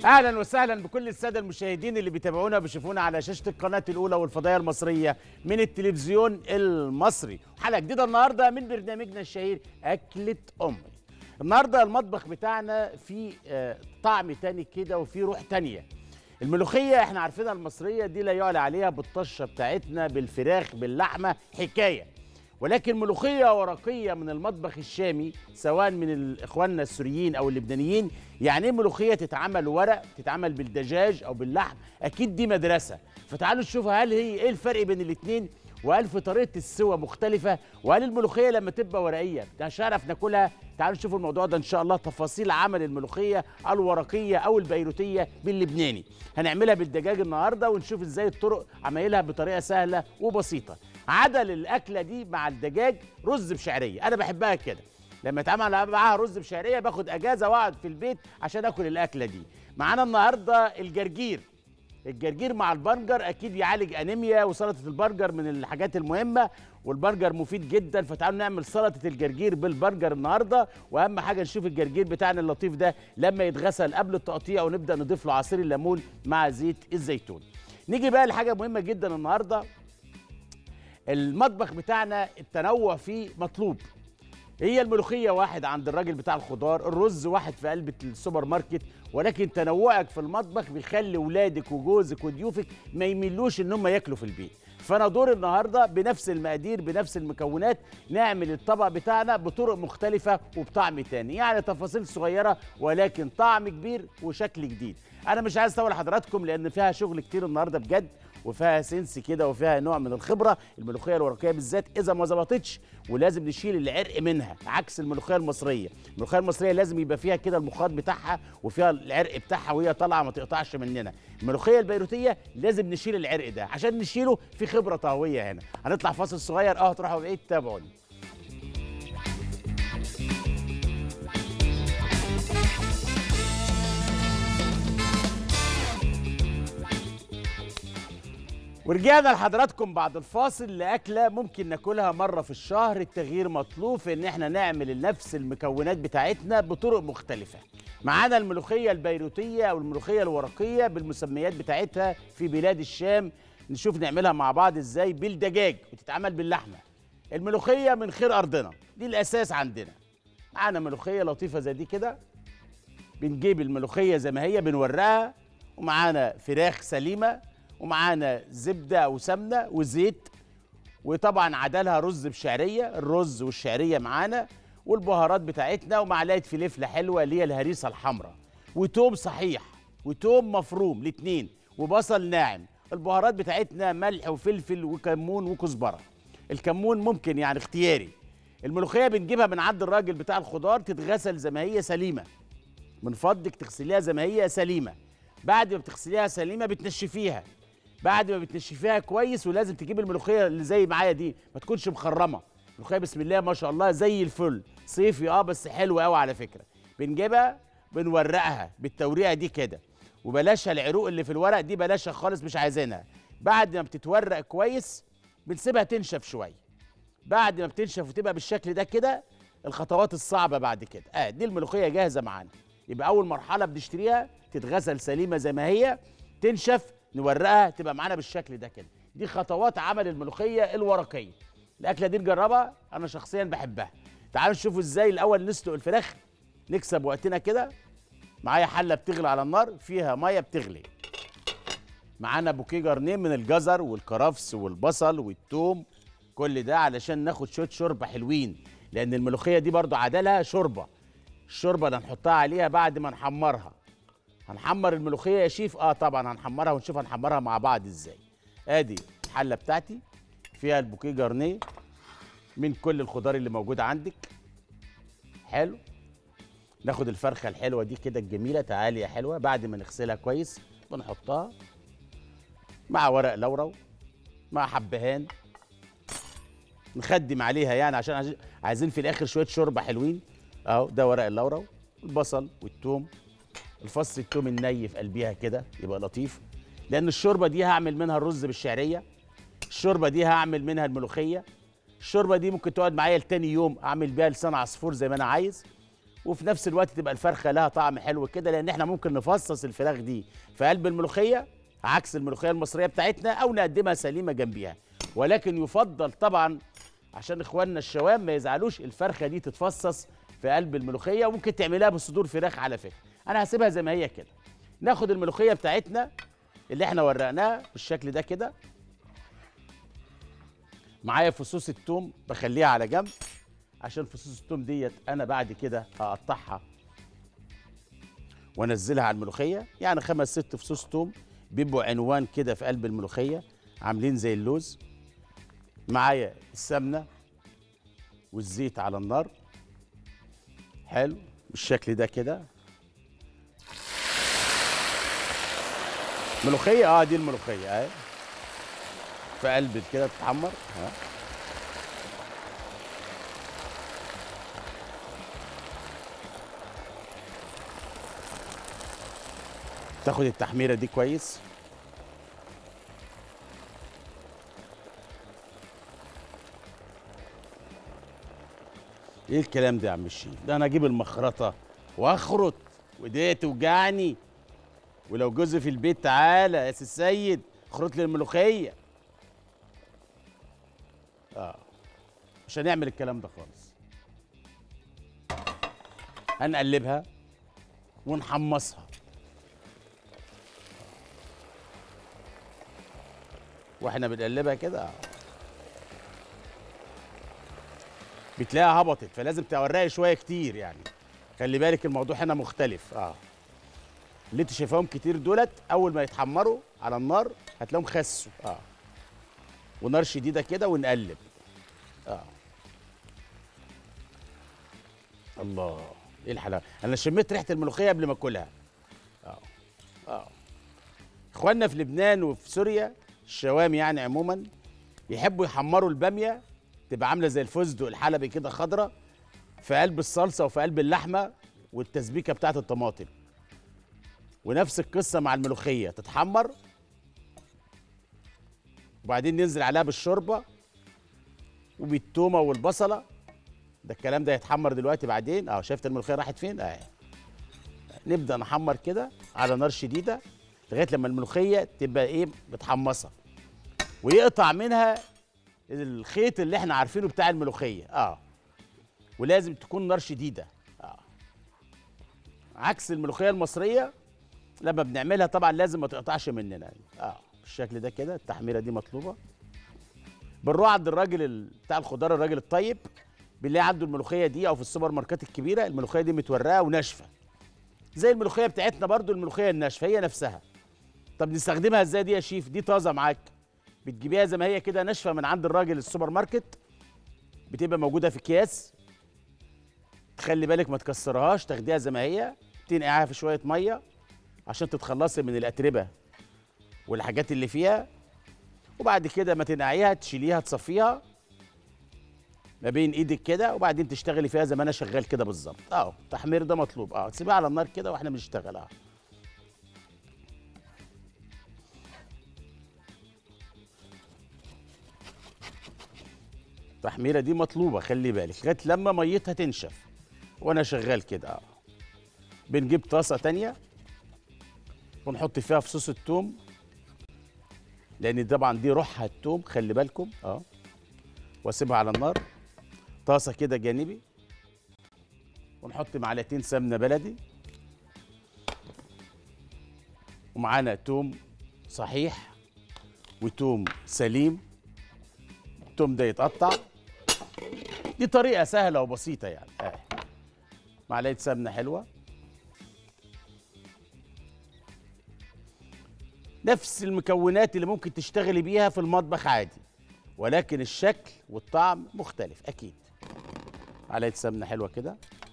اهلا وسهلا بكل الساده المشاهدين اللي بيتابعونا وبيشوفونا على شاشه القناه الاولى والفضائيه المصريه من التلفزيون المصري حلقه جديده النهارده من برنامجنا الشهير اكله امي النهارده المطبخ بتاعنا فيه آه، طعم تاني كده وفيه روح تانيه الملوخيه احنا عارفينها المصريه دي لا يعلى عليها بالطشه بتاعتنا بالفراخ باللحمه حكايه ولكن ملوخيه ورقيه من المطبخ الشامي سواء من ال- اخواننا السوريين او اللبنانيين يعني ايه ملوخيه تتعمل ورق تتعمل بالدجاج او باللحم اكيد دي مدرسه فتعالوا نشوف هل هي ايه الفرق بين الاثنين وهل في طريقه السوى مختلفه وهل الملوخيه لما تبقى ورقيه مش هنعرف ناكلها تعالوا نشوف الموضوع ده ان شاء الله تفاصيل عمل الملوخيه الورقيه او البيروتيه باللبناني هنعملها بالدجاج النهارده ونشوف ازاي الطرق عمايلها بطريقه سهله وبسيطه عدل الاكله دي مع الدجاج رز بشعريه انا بحبها كده لما يتعمل معاها رز بشعريه باخد اجازه واقعد في البيت عشان اكل الاكله دي معانا النهارده الجرجير الجرجير مع البرجر اكيد يعالج انيميا وسلطه البرجر من الحاجات المهمه والبرجر مفيد جدا فتعالوا نعمل سلطه الجرجير بالبرجر النهارده واهم حاجه نشوف الجرجير بتاعنا اللطيف ده لما يتغسل قبل التقطيع ونبدا نضيف له عصير الليمون مع زيت الزيتون نيجي بقى لحاجه مهمه جدا النهارده المطبخ بتاعنا التنوع فيه مطلوب هي الملوخية واحد عند الراجل بتاع الخضار الرز واحد في قلب السوبر ماركت ولكن تنوعك في المطبخ بيخلي ولادك وجوزك وضيوفك ما يميلوش ان هم ياكلوا في البيت فانا دور النهارده بنفس المقادير بنفس المكونات نعمل الطبق بتاعنا بطرق مختلفه وبطعم تاني يعني تفاصيل صغيره ولكن طعم كبير وشكل جديد انا مش عايز اطول حضراتكم لان فيها شغل كتير النهارده بجد وفيها سنس كده وفيها نوع من الخبره الملوخيه الورقيه بالذات اذا ما ظبطتش ولازم نشيل العرق منها عكس الملوخيه المصريه الملوخيه المصريه لازم يبقى فيها كده المخاط بتاعها وفيها العرق بتاعها وهي طالعه ما تقطعش مننا الملوخيه البيروتيه لازم نشيل العرق ده عشان نشيله في خبره طهويه هنا هنطلع فاصل صغير اه تروحوا بعيد تابعوني ورجعنا لحضراتكم بعد الفاصل لأكلة ممكن ناكلها مرة في الشهر التغيير مطلوب في إن إحنا نعمل نفس المكونات بتاعتنا بطرق مختلفة معانا الملوخية البيروتية أو الملوخية الورقية بالمسميات بتاعتها في بلاد الشام نشوف نعملها مع بعض إزاي بالدجاج وتتعمل باللحمة الملوخية من خير أرضنا دي الأساس عندنا معانا ملوخية لطيفة زي دي كده بنجيب الملوخيه زي ما هي بنورقها ومعانا فراخ سليمه ومعانا زبده او سمنه وزيت وطبعا عدلها رز بشعريه الرز والشعريه معانا والبهارات بتاعتنا ومعلقه فلفله حلوه اللي هي الهريسه الحمراء وتوم صحيح وتوم مفروم الاتنين وبصل ناعم البهارات بتاعتنا ملح وفلفل وكمون وكزبره الكمون ممكن يعني اختياري الملوخيه بنجيبها من عند الراجل بتاع الخضار تتغسل زي ما هي سليمه من فضلك تغسليها زي ما هي سليمه بعد ما بتغسليها سليمه بتنشفيها بعد ما بتنشفيها كويس ولازم تجيب الملوخيه اللي زي معايا دي ما تكونش مخرمه الملوخيه بسم الله ما شاء الله زي الفل صيفي اه بس حلوه قوي على فكره بنجيبها بنورقها بالتوريقه دي كده وبلاش العروق اللي في الورق دي بلاشها خالص مش عايزينها بعد ما بتتورق كويس بنسيبها تنشف شويه بعد ما بتنشف وتبقى بالشكل ده كده الخطوات الصعبه بعد كده اه دي الملوخيه جاهزه معانا يبقى اول مرحله بنشتريها تتغسل سليمه زي ما هي تنشف نورقها تبقى معانا بالشكل ده كده دي خطوات عمل الملوخيه الورقيه الاكله دي نجربها انا شخصيا بحبها تعالوا نشوفوا ازاي الاول نسلق الفراخ نكسب وقتنا كده معايا حله بتغلي على النار فيها ميه بتغلي معانا بوكيه جرنيه من الجزر والكرفس والبصل والثوم كل ده علشان ناخد شويه شوربه حلوين لان الملوخيه دي برضو عدلها شوربه الشوربه اللي هنحطها عليها بعد ما نحمرها هنحمر الملوخيه يا شيف اه طبعا هنحمرها ونشوف هنحمرها مع بعض ازاي ادي الحله بتاعتي فيها البوكيه جرنيه من كل الخضار اللي موجود عندك حلو ناخد الفرخه الحلوه دي كده الجميله تعالي يا حلوه بعد ما نغسلها كويس بنحطها مع ورق لورو مع حبهان نخدم عليها يعني عشان عايزين- عايزين في الاخر شويه شوربه حلوين اهو ده ورق اللورو البصل والثوم الفص الثوم الني في قلبيها كده يبقى لطيف لان الشوربه دي هعمل منها الرز بالشعريه الشوربه دي هعمل منها الملوخيه الشوربه دي ممكن تقعد معايا لتاني يوم اعمل بيها لسان عصفور زي ما انا عايز وفي نفس الوقت تبقى الفرخه لها طعم حلو كده لان احنا ممكن نفصص الفراخ دي في قلب الملوخيه عكس الملوخيه المصريه بتاعتنا او نقدمها سليمه جنبيها ولكن يفضل طبعا عشان اخواننا الشوام ما يزعلوش الفرخه دي تتفصص في قلب الملوخيه وممكن تعملها بصدور فراخ على فكره انا هسيبها زي ما هي كده ناخد الملوخيه بتاعتنا اللي احنا ورقناها بالشكل ده كده معايا فصوص التوم بخليها على جنب عشان فصوص التوم ديت انا بعد كده هقطعها وانزلها على الملوخيه يعني خمس ست فصوص توم بيبقوا عنوان كده في قلب الملوخيه عاملين زي اللوز معايا السمنه والزيت على النار حلو بالشكل ده كده ملوخيه اه دي الملوخيه اهي في قلب كده تتحمر ها تاخد التحميره دي كويس ايه الكلام ده يا عم الشيخ ده انا اجيب المخرطه واخرط ودي توجعني ولو جوزي في البيت تعالى يا سي السيد خرط لي الملوخيه اه مش هنعمل الكلام ده خالص هنقلبها ونحمصها واحنا بنقلبها كده آه. بتلاقيها هبطت فلازم تورقي شويه كتير يعني خلي بالك الموضوع هنا مختلف اه اللي انت شايفاهم كتير دولت اول ما يتحمروا على النار هتلاقيهم خسوا اه ونار شديده كده ونقلب اه الله ايه الحلاوه انا شميت ريحه الملوخيه قبل ما اكلها اه اه اخواننا في لبنان وفي سوريا الشوام يعني عموما يحبوا يحمروا الباميه تبقى عامله زي الفستق الحلبي كده خضره في قلب الصلصه وفي قلب اللحمه والتسبيكه بتاعت الطماطم ونفس القصه مع الملوخيه تتحمر وبعدين ننزل عليها بالشوربه وبالتومه والبصله ده الكلام ده يتحمر دلوقتي بعدين اه شايفت الملوخيه راحت فين اه نبدا نحمر كده على نار شديده لغايه لما الملوخيه تبقى ايه متحمصه ويقطع منها الخيط اللي احنا عارفينه بتاع الملوخيه اه ولازم تكون نار شديده اه عكس الملوخيه المصريه لما بنعملها طبعا لازم ما تقطعش مننا اه بالشكل ده كده التحميره دي مطلوبه بنروح عند الراجل ال- بتاع الخضار الراجل الطيب بنلاقي عنده الملوخيه دي او في السوبر ماركت الكبيره الملوخيه دي متورقه وناشفه زي الملوخيه بتاعتنا برضو الملوخيه الناشفه هي نفسها طب نستخدمها ازاي دي يا شيف دي طازه معاك بتجيبيها زي ما هي كده ناشفه من عند الراجل السوبر ماركت بتبقى موجوده في اكياس تخلي بالك ما تكسرهاش تاخديها زي ما هي تنقعيها في شويه ميه عشان تتخلصي من الاتربه والحاجات اللي فيها وبعد كده ما تنقعيها تشيليها تصفيها ما بين ايدك كده وبعدين تشتغلي فيها زي ما انا شغال كده بالظبط اه التحمير ده مطلوب اه تسيبها على النار كده واحنا بنشتغل اه التحميره دي مطلوبه خلي بالك لغايه لما ميتها تنشف وانا شغال كده اه بنجيب طاسه تانية ونحط فيها فصوص الثوم لان طبعا دي روحها الثوم خلي بالكم اه واسيبها على النار طاسه كده جانبي ونحط معلقتين سمنه بلدي ومعانا توم صحيح وتوم سليم التوم ده يتقطع دي طريقه سهله وبسيطه يعني آه. معلقه سمنه حلوه نفس المكونات اللي ممكن تشتغلي بيها في المطبخ عادي ولكن الشكل والطعم مختلف اكيد معلقه سمنه حلوه كده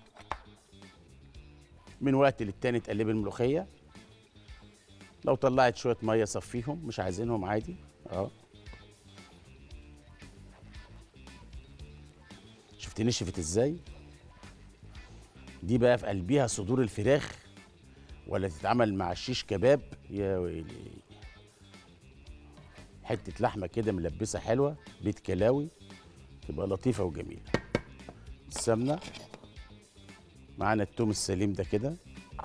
من وقت للتاني تقلبي الملوخيه لو طلعت شويه ميه صفيهم مش عايزينهم عادي اه شفت نشفت ازاي دي بقى في قلبيها صدور الفراخ ولا تتعمل مع الشيش كباب يا ويلي حته لحمه كده ملبسه حلوه بيت كلاوي تبقى لطيفه وجميله السمنه معانا التوم السليم ده كده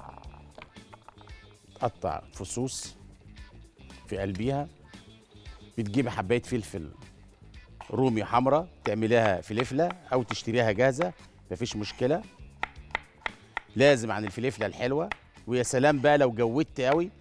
تقطع فصوص في قلبيها بتجيب حبايه فلفل رومي حمراء تعمليها فلفله او تشتريها جاهزه مفيش مشكله لازم عن الفلفله الحلوه ويا سلام بقى لو جودت قوي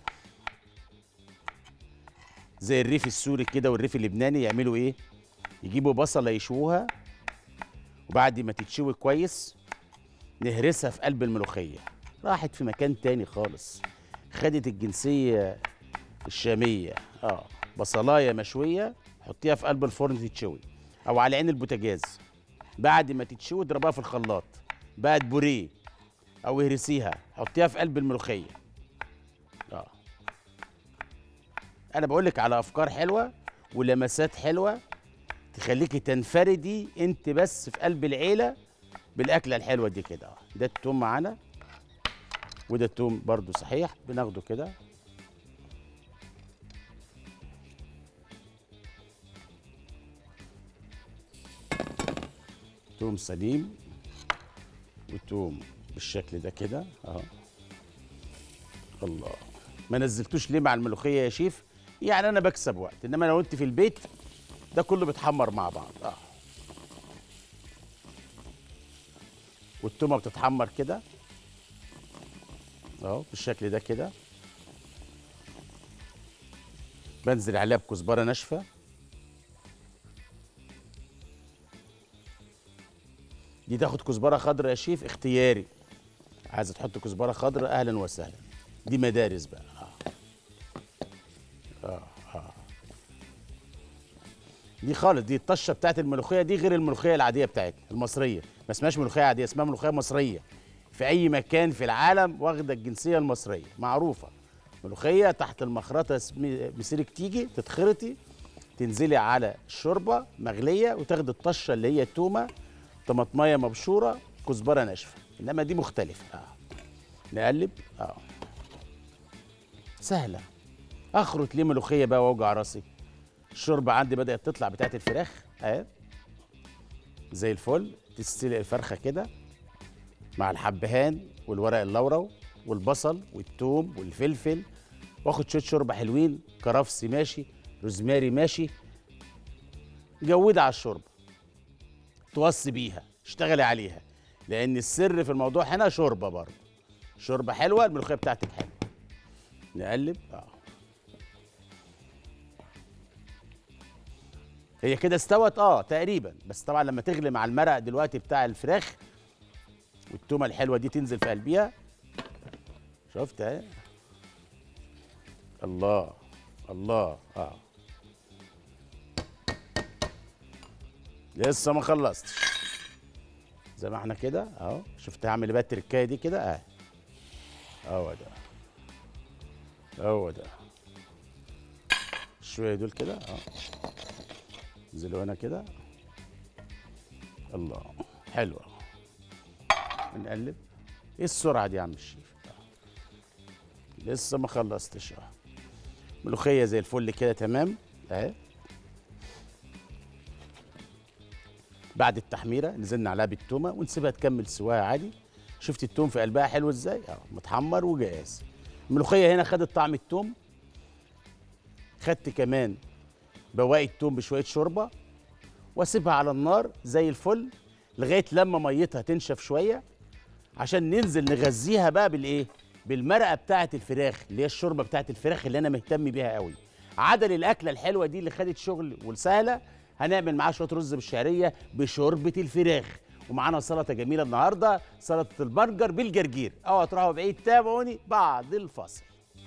زي الريف السوري كده والريف اللبناني يعملوا ايه يجيبوا بصله يشووها وبعد ما تتشوي كويس نهرسها في قلب الملوخيه راحت في مكان تاني خالص خدت الجنسيه الشاميه اه بصلايه مشويه حطيها في قلب الفرن تتشوي او على عين البوتاجاز بعد ما تتشوي اضربها في الخلاط بقت بوريه او اهرسيها حطيها في قلب الملوخيه اه انا بقول لك على افكار حلوه ولمسات حلوه تخليكي تنفردي انت بس في قلب العيله بالاكله الحلوه دي كده آه. ده التوم معانا وده التوم برضو صحيح بناخده كده توم سليم وتوم بالشكل ده كده اهو الله ما نزلتوش ليه مع الملوخيه يا شيف يعني انا بكسب وقت انما لو انت في البيت ده كله بيتحمر مع بعض اه والتومه بتتحمر كده اهو بالشكل ده كده بنزل عليها بكزبره ناشفه دي تاخد كزبره خضراء يا شيف اختياري عايزه تحط كزبره خضراء اهلا وسهلا دي مدارس بقى آه. آه. آه. دي خالص دي الطشه بتاعت الملوخيه دي غير الملوخيه العاديه بتاعتنا المصريه ما اسمهاش ملوخيه عاديه اسمها ملوخيه مصريه في اي مكان في العالم واخده الجنسيه المصريه معروفه ملوخيه تحت المخرطه اسم- مسيرك تيجي تتخرطي تنزلي على الشوربه مغليه وتاخدي الطشه اللي هي التومه طماطمايه مبشوره كزبره ناشفه انما دي مختلفه اه نقلب اه سهله اخرط ليه ملوخيه بقى واوجع راسي الشوربه عندي بدات تطلع بتاعت الفراخ اهي زي الفل تستلق الفرخه كده مع الحبهان والورق اللورو والبصل والثوم والفلفل واخد شويه شوربه حلوين كرفس ماشي روزماري ماشي جودة على الشوربه توصي بيها اشتغلي عليها لان السر في الموضوع هنا شوربه برضه شوربه حلوه الملوخيه بتاعتك حلوه نقلب اه هي كده استوت اه تقريبا بس طبعا لما تغلي مع المرق دلوقتي بتاع الفراخ والتومه الحلوه دي تنزل في قلبيها شفت اهي الله الله اه لسه ما خلصتش زي ما احنا كده اهو شفت هعمل بقى التركايه دي كده اهي اهو ده هو ده شويه دول كده اه انزلوا هنا كده الله حلوه بنقلب ايه السرعه دي يا عم الشيف آه. لسه ما خلصتش اه ملوخيه زي الفل كده تمام اهي بعد التحميره نزلنا عليها بالتومه ونسيبها تكمل سواها عادي شفت التوم في قلبها حلو ازاي اه متحمر وجاهز الملوخيه هنا خدت طعم التوم خدت كمان بواقي التوم بشويه شوربه واسيبها على النار زي الفل لغايه لما ميتها تنشف شويه عشان ننزل نغذيها بقى بالايه بالمرقه بتاعه الفراخ اللي هي الشوربه بتاعه الفراخ اللي انا مهتم بيها قوي عدل الاكله الحلوه دي اللي خدت شغل والسهله هنعمل معاها شويه رز بالشعريه بشوربه الفراخ ومعانا سلطه جميله النهارده سلطه البرجر بالجرجير اوعوا تروحوا بعيد تابعوني بعد الفاصل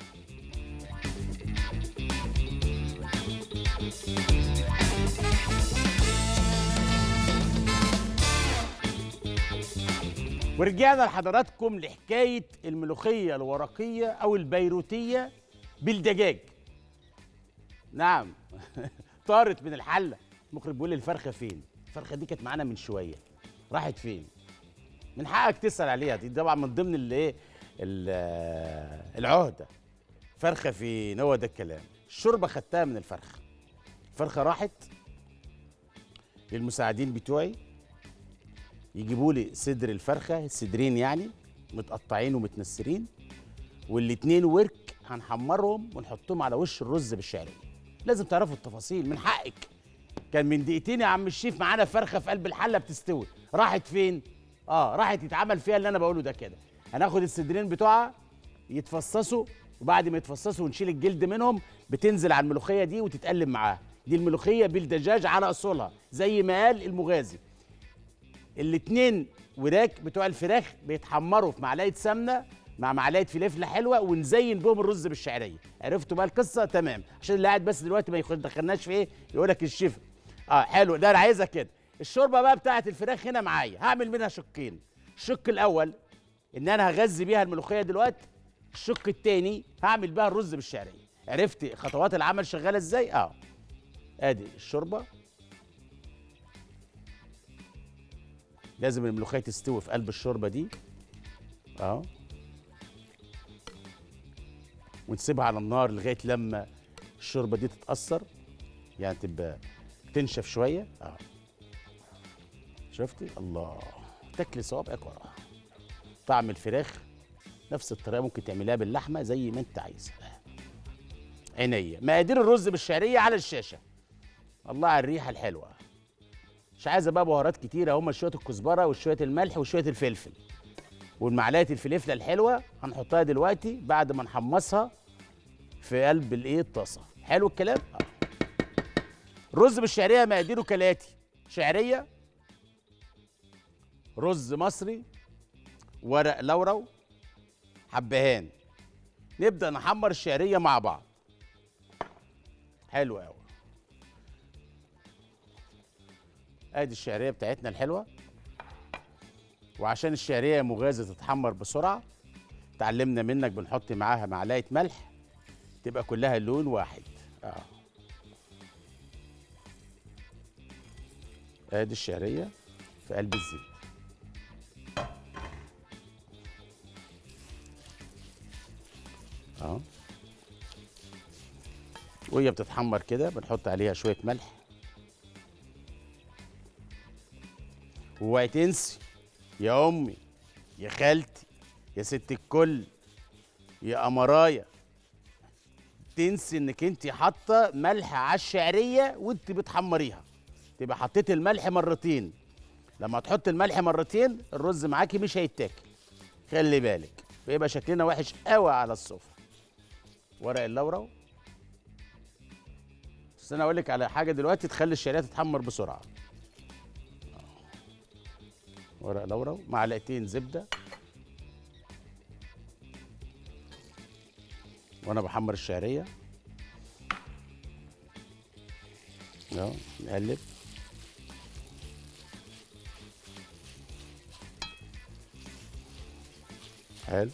ورجعنا لحضراتكم لحكايه الملوخيه الورقيه او البيروتيه بالدجاج نعم طارت من الحله المخرج بيقول لي الفرخه فين الفرخه دي كانت معانا من شويه راحت فين من حقك تسال عليها دي طبعا من ضمن الايه ال- العهده فرخه فين هو ده الكلام الشوربه خدتها من الفرخه الفرخه راحت للمساعدين بتوعي يجيبوا لي صدر الفرخه صدرين يعني متقطعين ومتنسرين والاتنين ورك هنحمرهم ونحطهم على وش الرز بالشعريه لازم تعرفوا التفاصيل من حقك كان من دقيقتين يا عم الشيف معانا فرخه في قلب الحله بتستوي راحت فين اه راحت يتعمل فيها اللي انا بقوله ده كده هناخد الصدرين بتوعها يتفصصوا وبعد ما يتفصصوا ونشيل الجلد منهم بتنزل على الملوخيه دي وتتقلب معاها دي الملوخيه بالدجاج على اصولها زي ما قال المغازي الاتنين وراك بتوع الفراخ بيتحمروا في معلقه سمنه مع معلقه فلفله حلوه ونزين بهم الرز بالشعريه عرفتوا بقى القصه تمام عشان اللي قاعد بس دلوقتي ما يدخلناش في ايه يقول لك الشيف اه حلو ده انا عايزها كده الشوربه بقى بتاعه الفراخ هنا معايا هعمل منها شقين الشق الاول ان انا هغذي بيها الملوخيه دلوقتي الشق التاني هعمل بيها الرز بالشعريه عرفت خطوات العمل شغاله ازاي اه ادي الشوربه لازم الملوخيه تستوي في قلب الشوربه دي اه ونسيبها على النار لغايه لما الشوربه دي تتاثر يعني تبقى تنشف شويه اه شفتي الله تاكلي صوابعك وراها طعم الفراخ نفس الطريقه ممكن تعمليها باللحمه زي ما انت عايزه عينيا مقادير الرز بالشعريه على الشاشه الله على الريحه الحلوه مش عايزه بقى بهارات كتيره هما شويه الكزبره وشويه الملح وشويه الفلفل والمعلقه الفلفله الحلوه هنحطها دلوقتي بعد ما نحمصها في قلب الايه الطاسه حلو الكلام آه. رز بالشعريه مقاديره كالاتي شعريه رز مصري ورق لورو حبهان نبدا نحمر الشعريه مع بعض حلو قوي ادي الشعريه بتاعتنا الحلوه وعشان الشعريه مغازه تتحمر بسرعه اتعلمنا منك بنحط معاها معلقه ملح تبقى كلها لون واحد اه ادي الشعريه في قلب الزيت اه وهي بتتحمر كده بنحط عليها شويه ملح واوعي تنسي يا امي يا خالتي يا ست الكل يا امرايا تنسي انك انت حاطه ملح على الشعريه وانت بتحمريها تبقى حطيت الملح مرتين لما تحط الملح مرتين الرز معاكي مش هيتاكل خلي بالك بيبقى شكلنا وحش قوي على السفره ورق اللورا بس انا اقول لك على حاجه دلوقتي تخلي الشعريه تتحمر بسرعه ورق لورا معلقتين زبده وانا بحمر الشعريه اهو نقلب حلو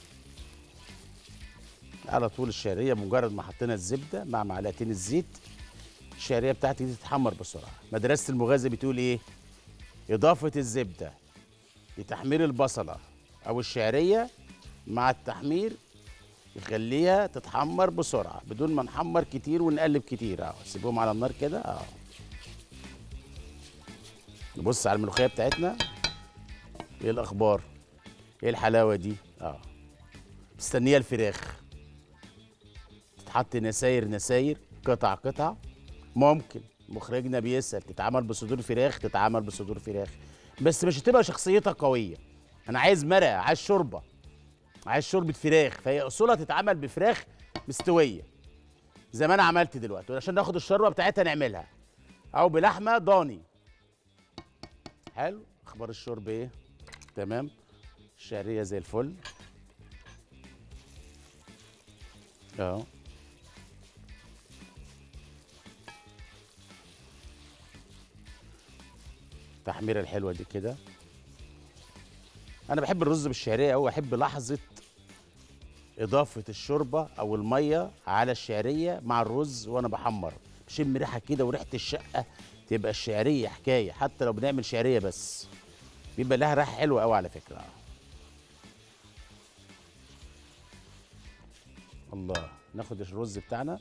على طول الشعريه مجرد ما حطينا الزبده مع معلقتين الزيت الشعريه بتاعتي دي تتحمر بسرعه مدرسه المغازي بتقول ايه اضافه الزبده لتحمير البصله او الشعريه مع التحمير يخليها تتحمر بسرعه بدون ما نحمر كتير ونقلب كتير اه سيبهم على النار كده اه نبص على الملوخيه بتاعتنا ايه الاخبار ايه الحلاوه دي اه مستنيه الفراخ تتحط نساير نساير قطع قطع ممكن مخرجنا بيسال تتعمل بصدور فراخ تتعمل بصدور فراخ بس مش هتبقى شخصيتها قويه انا عايز مرقه عايز شوربه عايز شوربه فراخ فهي اصولها تتعمل بفراخ مستويه زي ما انا عملت دلوقتي عشان ناخد الشوربه بتاعتها نعملها او بلحمه ضاني حلو اخبار الشرب ايه تمام الشعريه زي الفل اهو التحميره الحلوه دي كده انا بحب الرز بالشعريه قوي احب لحظه اضافه الشوربه او الميه على الشعريه مع الرز وانا بحمر بشم ريحه كده وريحه الشقه تبقى الشعريه حكايه حتى لو بنعمل شعريه بس بيبقى لها ريحه حلوه قوي على فكره الله ناخد الرز بتاعنا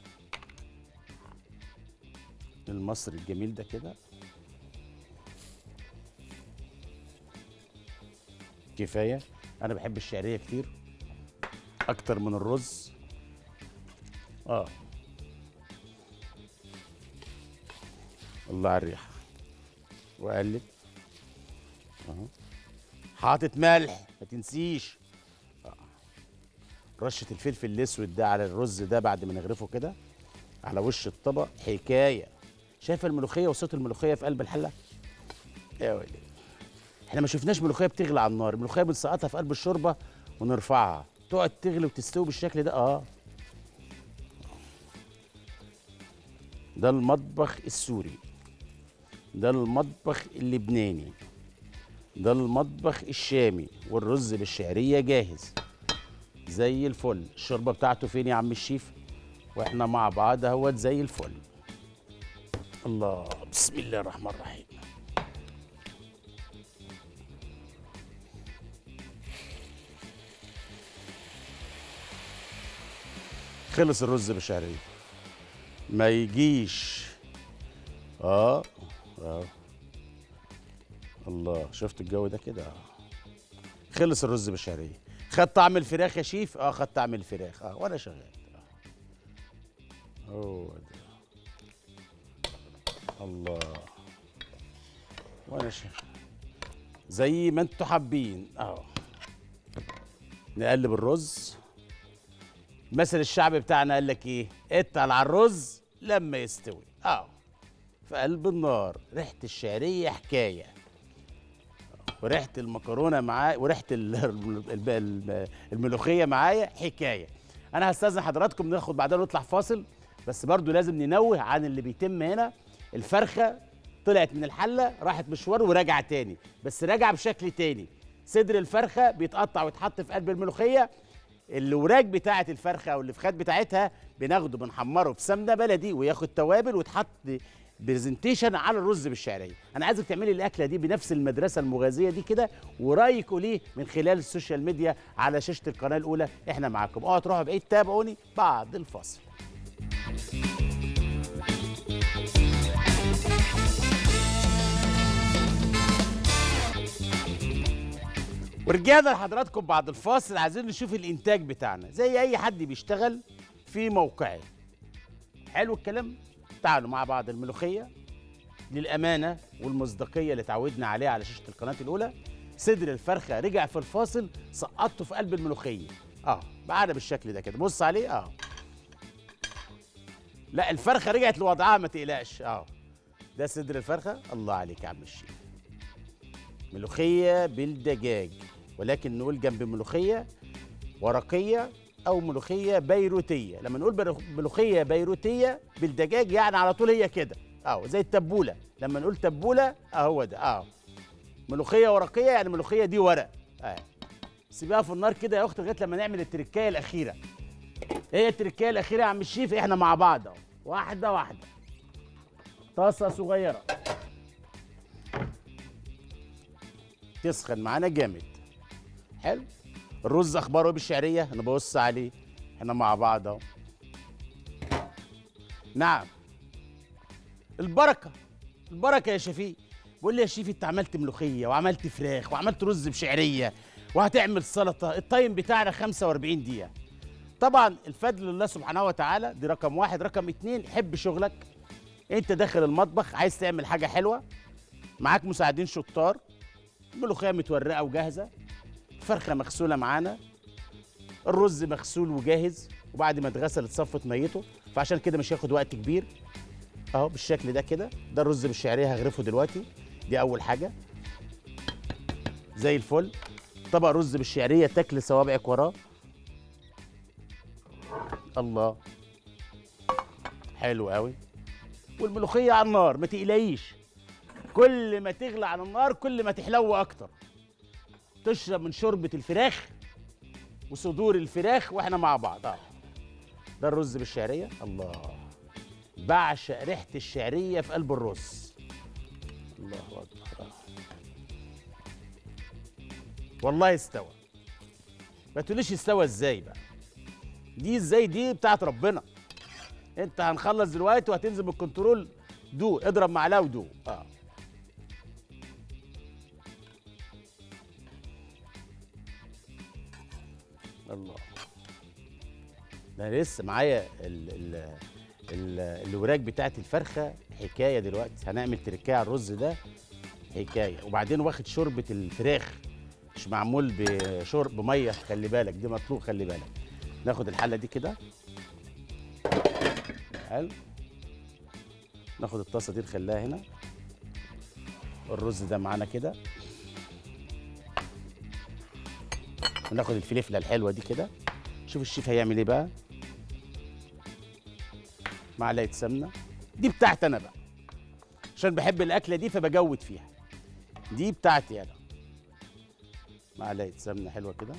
المصري الجميل ده كده كفايه انا بحب الشعريه كتير اكتر من الرز اه الله على الريحه واقلب اهو حاطط ملح ما تنسيش آه. رشه الفلفل الاسود ده على الرز ده بعد ما نغرفه كده على وش الطبق حكايه شايف الملوخيه وصوت الملوخيه في قلب الحله يا ولي احنا ما شفناش ملوخيه بتغلي على النار الملوخيه بنسقطها في قلب الشوربه ونرفعها تقعد تغلي وتستوي بالشكل ده اه ده المطبخ السوري ده المطبخ اللبناني ده المطبخ الشامي والرز بالشعريه جاهز زي الفل الشوربه بتاعته فين يا عم الشيف واحنا مع بعض اهوت زي الفل الله بسم الله الرحمن الرحيم خلص الرز بالشعريه ما يجيش اه اه الله شفت الجو ده كده آه. خلص الرز بالشعريه خد طعم الفراخ يا شيف اه خد طعم الفراخ اه وانا شغال آه. هو ده الله وانا شغال زي ما انتوا حابين اه نقلب الرز مثل الشعب بتاعنا قال لك ايه اتقل على الرز لما يستوي اه في قلب النار ريحه الشعريه حكايه وريحه المكرونه معايا وريحه ال- ال- ال- الملوخيه معايا حكايه انا هستاذن حضراتكم ناخد بعدها نطلع فاصل بس برضو لازم ننوه عن اللي بيتم هنا الفرخه طلعت من الحله راحت مشوار وراجعه تاني بس راجعه بشكل تاني صدر الفرخه بيتقطع ويتحط في قلب الملوخيه الوراك بتاعه الفرخه او الفخاد بتاعتها بناخده بنحمره في سمنه بلدي وياخد توابل ويتحط برزنتيشن على الرز بالشعريه انا عايزك تعملي الاكله دي بنفس المدرسه المغازيه دي كده ورايك قوليه من خلال السوشيال ميديا على شاشه القناه الاولى احنا معاكم اوعوا تروحوا بعيد تابعوني بعد الفاصل ورجعنا لحضراتكم بعد الفاصل عايزين نشوف الانتاج بتاعنا زي اي حد بيشتغل في موقعه حلو الكلام تعالوا مع بعض الملوخيه للامانه والمصداقيه اللي اتعودنا عليها على شاشه القناه الاولى صدر الفرخه رجع في الفاصل سقطته في قلب الملوخيه اه معانا بالشكل ده كده بص عليه اه لا الفرخه رجعت لوضعها ما تقلقش اه ده صدر الفرخه الله عليك يا عم الشيخ ملوخيه بالدجاج ولكن نقول جنب ملوخيه ورقيه او ملوخيه بيروتيه لما نقول برو- ملوخيه بيروتيه بالدجاج يعني على طول هي كده اه زي التبوله لما نقول تبوله اهو ده اه ملوخيه ورقيه يعني ملوخيه دي ورق اه سيبيها في النار كده يا اخت لغايه لما نعمل التركايه الاخيره ايه هي التركايه الاخيره يا عم الشيف احنا مع بعض اهو واحده واحده طاسه صغيره تسخن معانا جامد حلو الرز اخباره إيه بالشعريه انا ببص عليه احنا مع بعض اهو نعم البركه البركه يا شفيق بقول لي يا شيف انت عملت ملوخيه وعملت فراخ وعملت رز بشعريه وهتعمل سلطه التايم بتاعنا 45 دقيقه طبعا الفضل لله سبحانه وتعالى دي رقم واحد رقم اتنين حب شغلك انت داخل المطبخ عايز تعمل حاجه حلوه معاك مساعدين شطار الملوخيه متورقه وجاهزه فرخه مغسوله معانا الرز مغسول وجاهز وبعد ما اتغسل اتصفت ميته فعشان كده مش هياخد وقت كبير اهو بالشكل ده كده ده الرز بالشعريه هغرفه دلوقتي دي اول حاجه زي الفل طبق رز بالشعريه تاكل صوابعك وراه الله حلو قوي والملوخيه على النار ما تقلقيش كل ما تغلى على النار كل ما تحلو اكتر تشرب من شوربه الفراخ وصدور الفراخ واحنا مع بعض اه ده الرز بالشعريه الله بعشق ريحه الشعريه في قلب الرز الله اكبر آه. والله استوى ما تقوليش استوى ازاي بقى دي ازاي دي بتاعت ربنا انت هنخلص دلوقتي وهتنزل بالكنترول دوق اضرب معلقه ودوق اه الله ده لسه معايا ال ال ال الوراك بتاعت الفرخه حكايه دلوقتي هنعمل تركايه على الرز ده حكايه وبعدين واخد شوربه الفراخ مش معمول بشرب ميه خلي بالك دي مطلوب خلي بالك ناخد الحله دي كده حلو ناخد الطاسه دي نخليها هنا الرز ده معانا كده وناخد الفلفله الحلوه دي كده شوف الشيف هيعمل ايه بقى معلقه سمنه دي بتاعتي انا بقى عشان بحب الاكله دي فبجود فيها دي بتاعتي انا معلقه سمنه حلوه كده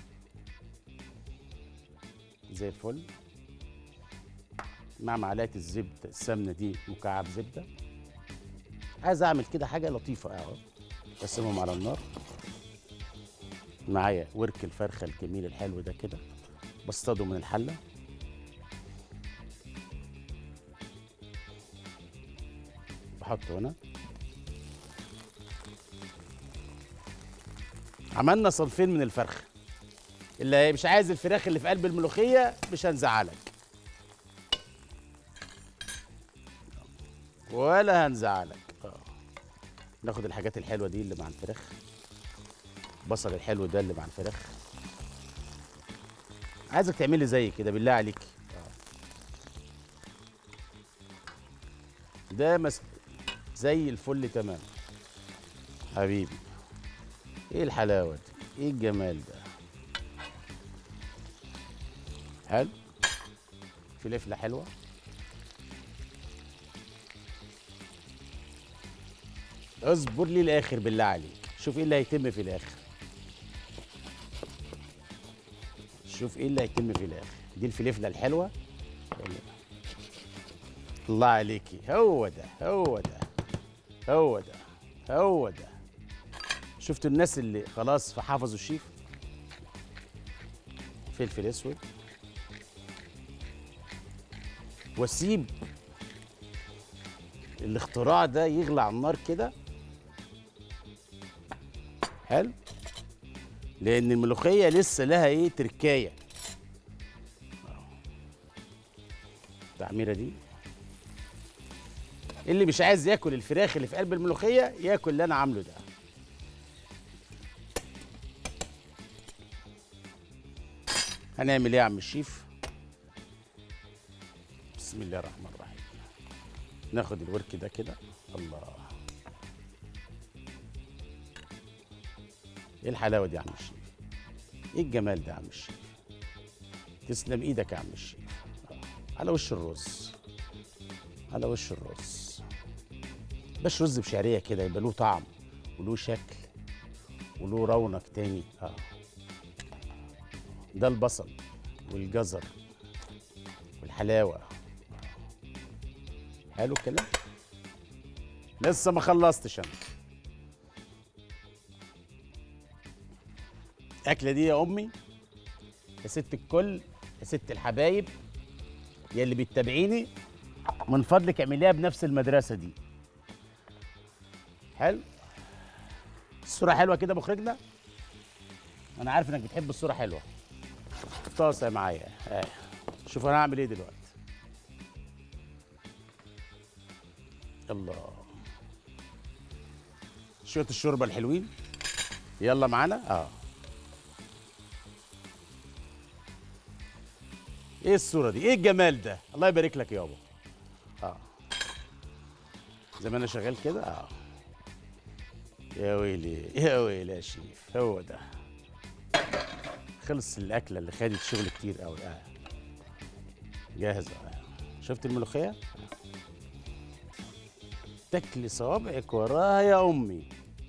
زي الفل مع معلقه الزبده السمنه دي مكعب زبده عايز اعمل كده حاجه لطيفه اهو اقسمهم على النار معايا ورك الفرخه الجميل الحلو ده كده بصطاده من الحله بحطه هنا عملنا صنفين من الفرخه اللي مش عايز الفراخ اللي في قلب الملوخيه مش هنزعلك ولا هنزعلك آه. ناخد الحاجات الحلوه دي اللي مع الفراخ البصل الحلو ده اللي مع الفراخ عايزك تعملي زي كده بالله عليك آه. ده مس... زي الفل تمام حبيبي ايه الحلاوه دي ايه الجمال ده حلو فلفله حلوه اصبر لي الاخر بالله عليك شوف ايه اللي هيتم في الاخر شوف ايه اللي هيتم في الاخر دي الفلفله الحلوه الله عليكي هو ده هو ده هو ده هو ده شفتوا الناس اللي خلاص فحفظوا الشيف فلفل اسود واسيب الاختراع ده يغلى على النار كده حلو لان الملوخيه لسه لها ايه تركايه التعميره دي اللي مش عايز ياكل الفراخ اللي في قلب الملوخيه ياكل اللي انا عامله ده هنعمل ايه يا عم الشيف بسم الله الرحمن الرحيم ناخد الورك ده كده الله ايه الحلاوه دي يا عم الشيف ايه الجمال ده يا عم الشيف تسلم ايدك يا عم الشيف آه. على وش الرز على وش الرز باش رز بشعريه كده يبقى له طعم وله شكل وله رونق تاني اه ده البصل والجزر والحلاوه حلو الكلام لسه ما خلصتش انا الاكله دي يا امي يا ست الكل يا ست الحبايب يا اللي بتتابعيني من فضلك اعمليها بنفس المدرسه دي حلو الصوره حلوه كده مخرجنا انا عارف انك بتحب الصوره حلوه طاسه معايا آه. شوف انا هعمل ايه دلوقتي الله شويه الشوربه الحلوين يلا معانا اه ايه الصوره دي ايه الجمال ده الله يبارك لك يابا اه زي ما انا شغال كده اه يا ويلي يا ويلي يا شيف هو ده خلص الاكله اللي خدت شغل كتير قوي اه جاهزه آه. شفت الملوخيه آه. تاكلي صوابعك وراها يا امي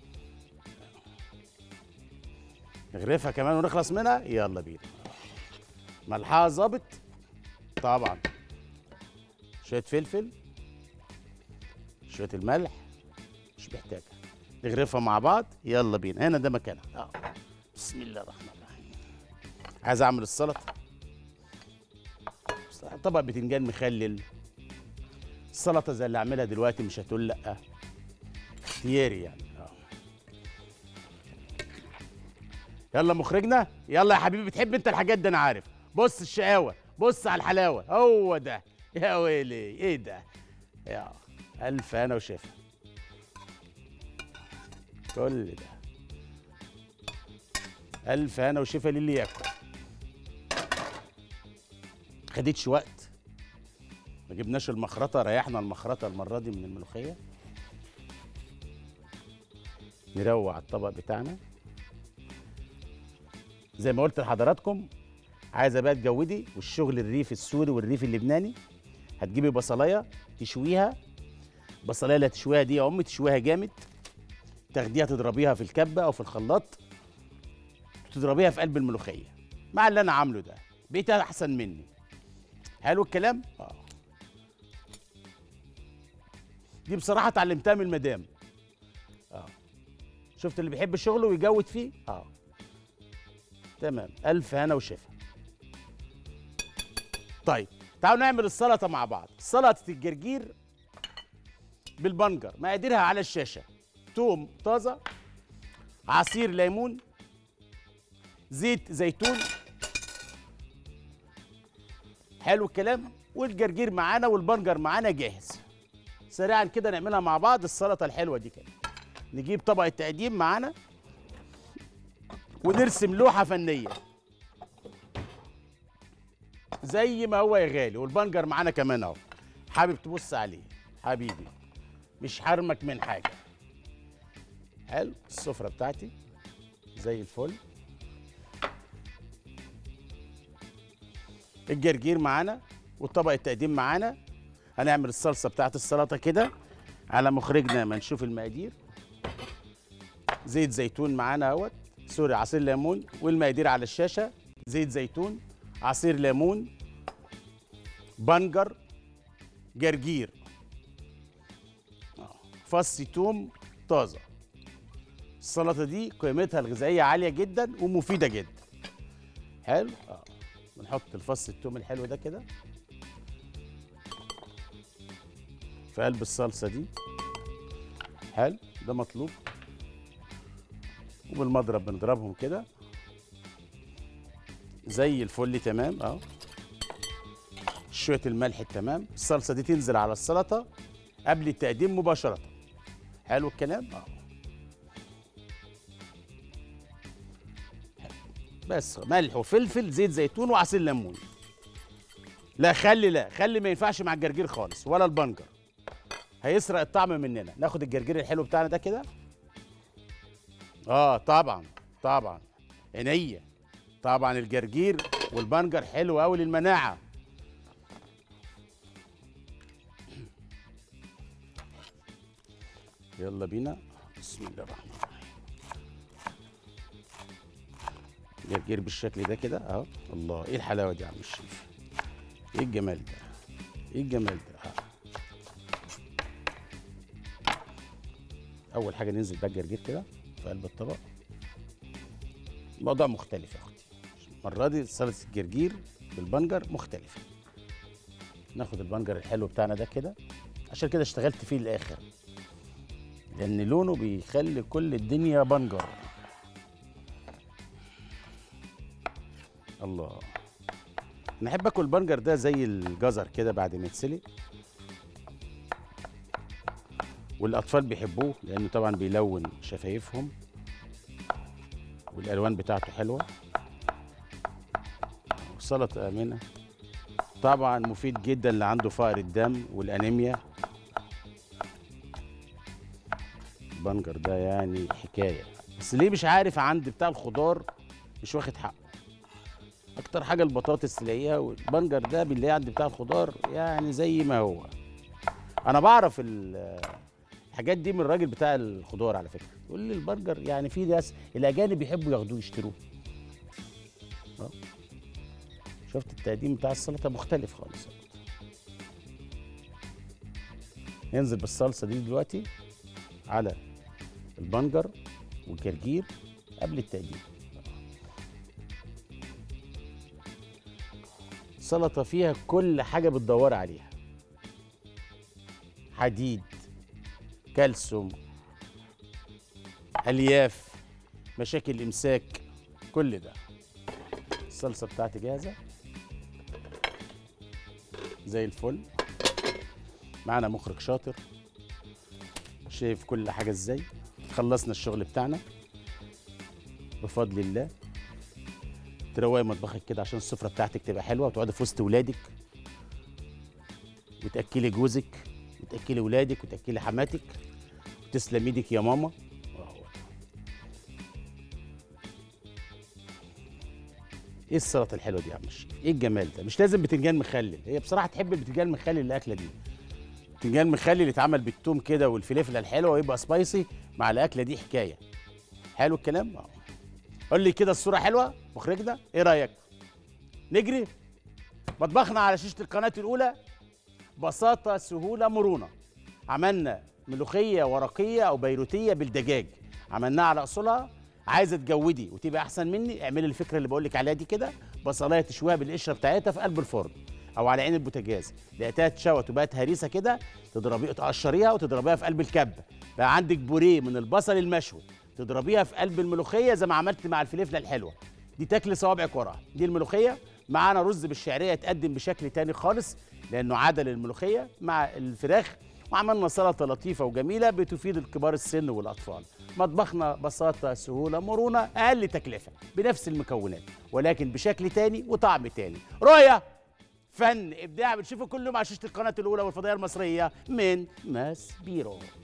نغرفها كمان ونخلص منها يلا بينا ملحها ظابط طبعا شويه فلفل شويه الملح مش محتاجه نغرفها مع بعض يلا بينا هنا ده مكانها اه بسم الله الرحمن الرحيم عايز اعمل السلطه طبق بتنجان مخلل السلطه زي اللي اعملها دلوقتي مش هتقول لا اختياري يعني اه يلا مخرجنا يلا يا حبيبي بتحب انت الحاجات دي انا عارف بص الشقاوه بص على الحلاوه هو ده يا ويلي ايه ده يا الف انا وشفا كل ده الف انا وشفا للي ياكل خدتش وقت ما جبناش المخرطه ريحنا المخرطه المره دي من الملوخيه نروع الطبق بتاعنا زي ما قلت لحضراتكم عايزه بقى تجودي والشغل الريف السوري والريف اللبناني هتجيبي بصلايه تشويها البصلايه اللي هتشويها دي يا امي تشويها جامد تاخديها تضربيها في الكبه او في الخلاط تضربيها في قلب الملوخيه مع اللي انا عامله ده بقيت احسن مني حلو الكلام اه دي بصراحه اتعلمتها من المدام اه شفت اللي بيحب الشغل ويجود فيه اه تمام الف هنا وشفا طيب تعالوا نعمل السلطه مع بعض سلطه الجرجير بالبنجر مقاديرها على الشاشه توم طازه عصير ليمون زيت زيتون حلو الكلام والجرجير معانا والبنجر معانا جاهز سريعا كده نعملها مع بعض السلطه الحلوه دي كده نجيب طبق التقديم معانا ونرسم لوحه فنيه زي ما هو يا غالي والبنجر معانا كمان اهو حابب تبص عليه حبيبي مش حرمك من حاجه حلو السفره بتاعتي زي الفل الجرجير معانا وطبق التقديم معانا هنعمل الصلصه بتاعت السلطه كده على مخرجنا ما نشوف المقادير زيت زيتون معانا اهوت سوري عصير ليمون والمقادير على الشاشه زيت زيتون عصير ليمون بنجر جرجير آه، فص توم طازه السلطه دي قيمتها الغذائيه عاليه جدا ومفيده جدا حلو اه بنحط الفص التوم الحلو ده كده في قلب الصلصه دي حلو ده مطلوب وبالمضرب بنضربهم كده زي الفل تمام اه شويه الملح التمام الصلصه دي تنزل على السلطه قبل التقديم مباشره حلو الكلام اه بس ملح وفلفل زيت زيتون وعصير ليمون لا خلي لا خلي ما ينفعش مع الجرجير خالص ولا البنجر هيسرق الطعم مننا ناخد الجرجير الحلو بتاعنا ده كده اه طبعا طبعا عينيا طبعا الجرجير والبنجر حلو قوي للمناعه يلا بينا بسم الله الرحمن الرحيم جرجير بالشكل ده كده اهو الله ايه الحلاوه دي يا عم الشيف ايه الجمال ده ايه الجمال ده آه. اول حاجه ننزل بقى الجرجير كده في قلب الطبق موضوع مختلف يا اختي المره دي سلطه الجرجير بالبنجر مختلفه ناخد البنجر الحلو بتاعنا ده كده عشان كده اشتغلت فيه للاخر لان لونه بيخلي كل الدنيا بنجر الله انا احب اكل البنجر ده زي الجزر كده بعد ما يتسلق والاطفال بيحبوه لانه طبعا بيلون شفايفهم والالوان بتاعته حلوه سلطه امنه طبعا مفيد جدا اللي عنده فقر الدم والانيميا البنجر ده يعني حكايه بس ليه مش عارف عند بتاع الخضار مش واخد حقه اكتر حاجه البطاطس تلاقيها والبنجر ده بنلاقيه عند بتاع الخضار يعني زي ما هو انا بعرف ال- الحاجات دي من الراجل بتاع الخضار على فكره يقول لي البرجر يعني في ناس الاجانب بيحبوا ياخدوه يشتروه أهو. شفت التقديم بتاع السلطه مختلف خالص ننزل بالصلصه دي دلوقتي على البنجر والجرجير قبل التقديم سلطه فيها كل حاجه بتدور عليها حديد كالسيوم الياف مشاكل امساك كل ده الصلصه بتاعتي جاهزه زي الفل معانا مخرج شاطر شايف كل حاجه ازاي خلصنا الشغل بتاعنا بفضل الله تروقي مطبخك كده عشان السفره بتاعتك تبقى حلوه وتقعدي في وسط ولادك وتاكلي جوزك وتاكلي ولادك وتاكلي حماتك وتسلم ايدك يا ماما أهو. ايه السلطه الحلوه دي يا عم الشيخ ايه الجمال ده مش لازم بتنجان مخلل هي بصراحه تحب البتنجان المخلل الاكله دي البتنجان المخلل اللي اتعمل بالثوم كده والفلفله الحلوه ويبقى سبايسي مع الاكله دي حكايه حلو الكلام اه قول لي كده الصوره حلوه مخرجنا ايه رايك نجري مطبخنا على شاشه القناه الاولى بساطه سهوله مرونه عملنا ملوخيه ورقيه او بيروتيه بالدجاج عملناها على اصولها عايزه تجودي وتبقى احسن مني اعملي الفكره اللي بقول لك عليها دي كده بصلايه تشويها بالقشره بتاعتها في قلب الفرن او على عين البوتاجاز لقيتها اتشوت وبقت هريسه كده تضربيها تقشريها وتضربيها في قلب الكبه بقى عندك بوريه من البصل المشوي تضربيها في قلب الملوخيه زي ما عملت مع الفلفله الحلوه دي تاكلي صوابعك وراها دي الملوخيه معانا رز بالشعريه يتقدم بشكل تاني خالص لانه عدل الملوخيه مع الفراخ وعملنا سلطه لطيفه وجميله بتفيد الكبار السن والاطفال مطبخنا بساطه سهوله مرونه اقل تكلفه بنفس المكونات ولكن بشكل تاني وطعم تاني رؤيه فن ابداع بتشوفه كل يوم على شاشه القناه الاولى والفضائيه المصريه من ماس بيرو